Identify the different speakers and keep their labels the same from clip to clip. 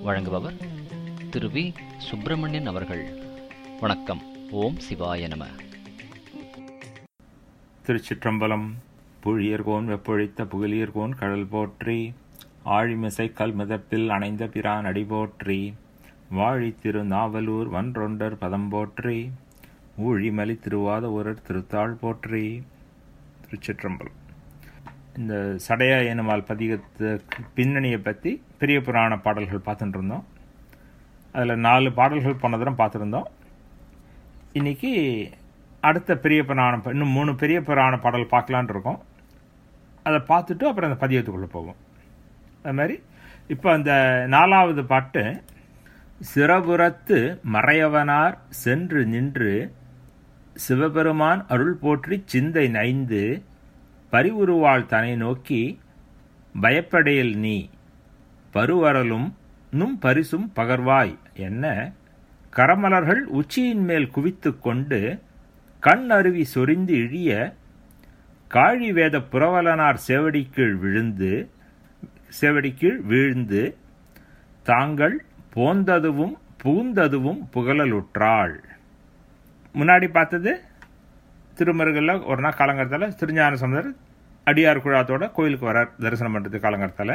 Speaker 1: வழங்குபவர் திரு வி சுப்பிரமணியன் அவர்கள் வணக்கம் ஓம் சிவாய நம
Speaker 2: திருச்சிற்றம்பலம் புழியர்கோன் வெப்பொழித்த புகழியர்கோன் கடல் போற்றி ஆழிமிசை கல் மிதப்பில் அணைந்த பிரான் அடி போற்றி வாழி திரு நாவலூர் வன்றொண்டர் பதம் போற்றி ஊழிமலி திருவாத ஊரர் திருத்தாள் போற்றி திருச்சிற்றம்பலம் இந்த சடையா எனுமால் பதிகத்துக்கு பின்னணியை பற்றி பெரிய புராண பாடல்கள் பார்த்துட்டு இருந்தோம் அதில் நாலு பாடல்கள் போன தரம் பார்த்துருந்தோம் இன்னைக்கு அடுத்த பெரிய புராண இன்னும் மூணு பெரிய புராண பாடல் பார்க்கலான் இருக்கோம் அதை பார்த்துட்டு அப்புறம் அந்த பதியத்துக்குள்ளே போவோம் அது மாதிரி இப்போ அந்த நாலாவது பாட்டு சிறபுறத்து மறையவனார் சென்று நின்று சிவபெருமான் அருள் போற்றி சிந்தை நைந்து பரிவுருவாள் தனை நோக்கி பயப்படையில் நீ பருவரலும் நும் பரிசும் பகர்வாய் என்ன கரமலர்கள் உச்சியின் மேல் குவித்து கொண்டு கண் அருவி சொரிந்து இழிய காழி வேத புரவலனார் சேவடிக்கீழ் விழுந்து சேவடிக்கீழ் வீழ்ந்து தாங்கள் போந்ததுவும் புகுந்ததுவும் புகழலுற்றாள் முன்னாடி பார்த்தது திருமருகளில் ஒரு நாள் காலங்கரத்தில் திருஞான சமுதர் அடியார் குழாத்தோட கோயிலுக்கு வரார் தரிசனம் பண்ணுறது காலங்கரத்தில்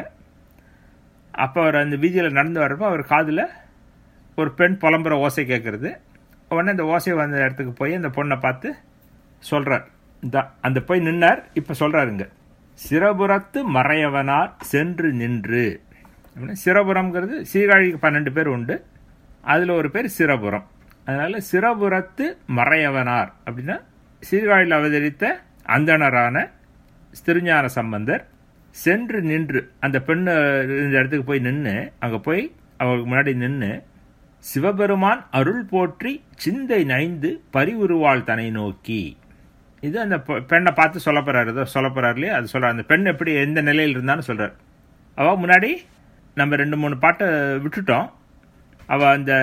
Speaker 2: அப்போ அவர் அந்த வீதியில் நடந்து வர்றப்போ அவர் காதில் ஒரு பெண் புலம்புற ஓசை கேட்குறது உடனே அந்த ஓசை வந்த இடத்துக்கு போய் அந்த பொண்ணை பார்த்து சொல்கிறார் இந்த அந்த போய் நின்னார் இப்போ சொல்கிறாருங்க சிறபுறத்து மறையவனார் சென்று நின்று சிறபுரம்ங்கிறது சீர்காழிக்கு பன்னெண்டு பேர் உண்டு அதில் ஒரு பேர் சிறபுரம் அதனால சிறபுறத்து மறையவனார் அப்படின்னா சீர்காழியில் அவதரித்த அந்தணரான திருஞான சம்பந்தர் சென்று நின்று அந்த பெண்ணு இந்த இடத்துக்கு போய் நின்று அங்கே போய் அவங்களுக்கு முன்னாடி நின்று சிவபெருமான் அருள் போற்றி சிந்தை நைந்து பரிவுருவாள் தனை நோக்கி இது அந்த பெண்ணை பார்த்து சொல்ல போறாரு ஏதோ சொல்ல போறாரு இல்லையா அது சொல்றாரு அந்த பெண் எப்படி எந்த நிலையில் இருந்தான்னு சொல்றாரு அவ முன்னாடி நம்ம ரெண்டு மூணு பாட்டை விட்டுட்டோம் அவ அந்த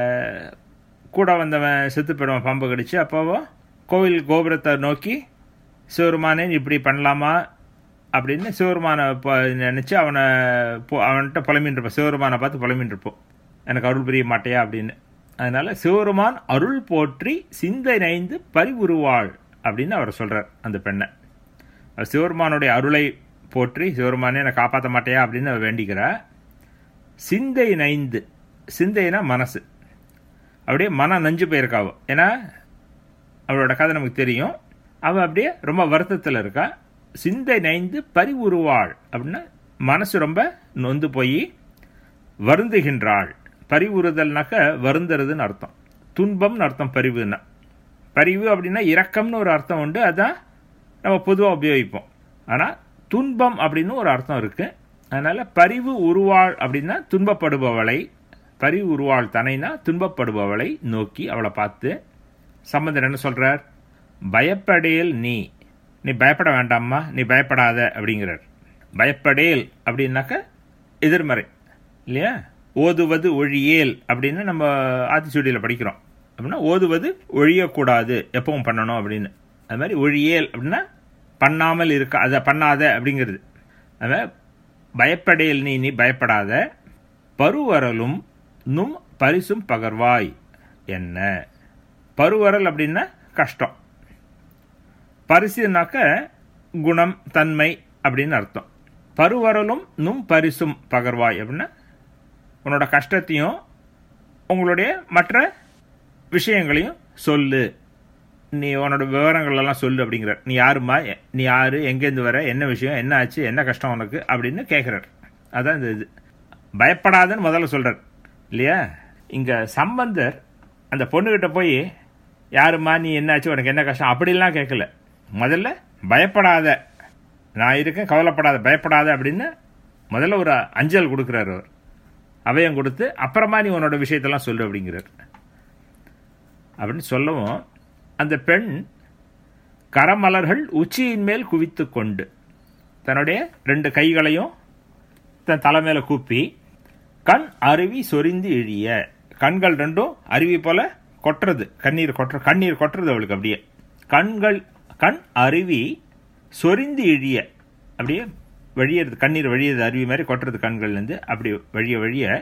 Speaker 2: கூட வந்தவன் செத்து போயிடுவான் பாம்பு கடிச்சு அப்போவோ கோவில் கோபுரத்தை நோக்கி சிவருமானே இப்படி பண்ணலாமா அப்படின்னு சிவருமானை நினச்சி அவனை அவன்கிட்ட புலம்பின்னு இருப்போம் சிவருமானை பார்த்து புலம்பின்னு இருப்போம் எனக்கு அருள் புரிய மாட்டையா அப்படின்னு அதனால சிவருமான் அருள் போற்றி சிந்தை நைந்து பரிவுருவாள் அப்படின்னு அவர் சொல்றார் அந்த பெண்ணை சிவருமானுடைய அருளை போற்றி சிவருமானே என்னை காப்பாற்ற மாட்டையா அப்படின்னு அவர் வேண்டிக்கிறா சிந்தை நைந்து சிந்தைனா மனசு அப்படியே மனம் நஞ்சு போயிருக்காவோ ஏன்னா அவளோட கதை நமக்கு தெரியும் அவள் அப்படியே ரொம்ப வருத்தத்தில் இருக்கா சிந்தை நைந்து பரிவுருவாள் அப்படின்னா மனசு ரொம்ப நொந்து போய் வருந்துகின்றாள் பரிவுறுதல்னாக்க வருந்துறதுன்னு அர்த்தம் துன்பம்னு அர்த்தம் பரிவுன்னா பரிவு அப்படின்னா இரக்கம்னு ஒரு அர்த்தம் உண்டு அதான் நம்ம பொதுவாக உபயோகிப்போம் ஆனால் துன்பம் அப்படின்னு ஒரு அர்த்தம் இருக்கு அதனால பரிவு உருவாள் அப்படின்னா துன்பப்படுபவளை பரிவு உருவாள் தனைனா துன்பப்படுபவளை நோக்கி அவளை பார்த்து சம்பந்தர் என்ன சொல்றார் பயப்படேல் நீ நீ பயப்பட வேண்டாம்மா நீ பயப்படாத அப்படிங்கிறார் பயப்படேல் அப்படின்னாக்க எதிர்மறை இல்லையா ஓதுவது ஒழியேல் அப்படின்னு நம்ம ஆத்திச்சூடியில் படிக்கிறோம் அப்படின்னா ஓதுவது ஒழியக்கூடாது எப்பவும் பண்ணணும் அப்படின்னு அது மாதிரி ஒழியேல் அப்படின்னா பண்ணாமல் இருக்க அதை பண்ணாத அப்படிங்கிறது அது பயப்படேல் நீ நீ பயப்படாத பருவரலும் நும் பரிசும் பகர்வாய் என்ன பருவரல் அப்படின்னா கஷ்டம் பரிசுனாக்க குணம் தன்மை அப்படின்னு அர்த்தம் பருவரலும் நும் பரிசும் பகர்வாய் அப்படின்னா உன்னோட கஷ்டத்தையும் உங்களுடைய மற்ற விஷயங்களையும் சொல்லு நீ உன்னோட விவரங்கள் எல்லாம் சொல்லு அப்படிங்கிற நீ யாருமா நீ யாரு எங்கேருந்து வர என்ன விஷயம் என்ன ஆச்சு என்ன கஷ்டம் உனக்கு அப்படின்னு கேட்குறார் அதான் இந்த இது பயப்படாதன்னு முதல்ல சொல்றார் இல்லையா இங்க சம்பந்தர் அந்த பொண்ணுகிட்ட போய் யாருமா நீ என்னாச்சு உனக்கு என்ன கஷ்டம் அப்படிலாம் கேட்கல முதல்ல பயப்படாத நான் இருக்கேன் கவலைப்படாத பயப்படாத அப்படின்னு முதல்ல ஒரு அஞ்சல் கொடுக்குறாரு அவர் அபயம் கொடுத்து அப்புறமா நீ உன்னோட விஷயத்தெல்லாம் சொல்லு அப்படிங்கிறார் அப்படின்னு சொல்லவும் அந்த பெண் கரமலர்கள் உச்சியின் மேல் குவித்து கொண்டு தன்னுடைய ரெண்டு கைகளையும் தன் தலை மேல கூப்பி கண் அருவி சொரிந்து இழிய கண்கள் ரெண்டும் அருவி போல கொட்டுறது கண்ணீர் கொட்டுற கண்ணீர் கொட்டுறது அவளுக்கு அப்படியே கண்கள் கண் அருவி சொரிந்து இழிய அப்படியே வழியறது கண்ணீர் வழியது அருவி மாதிரி கொட்டுறது கண்கள்லேருந்து அப்படி வழிய வழிய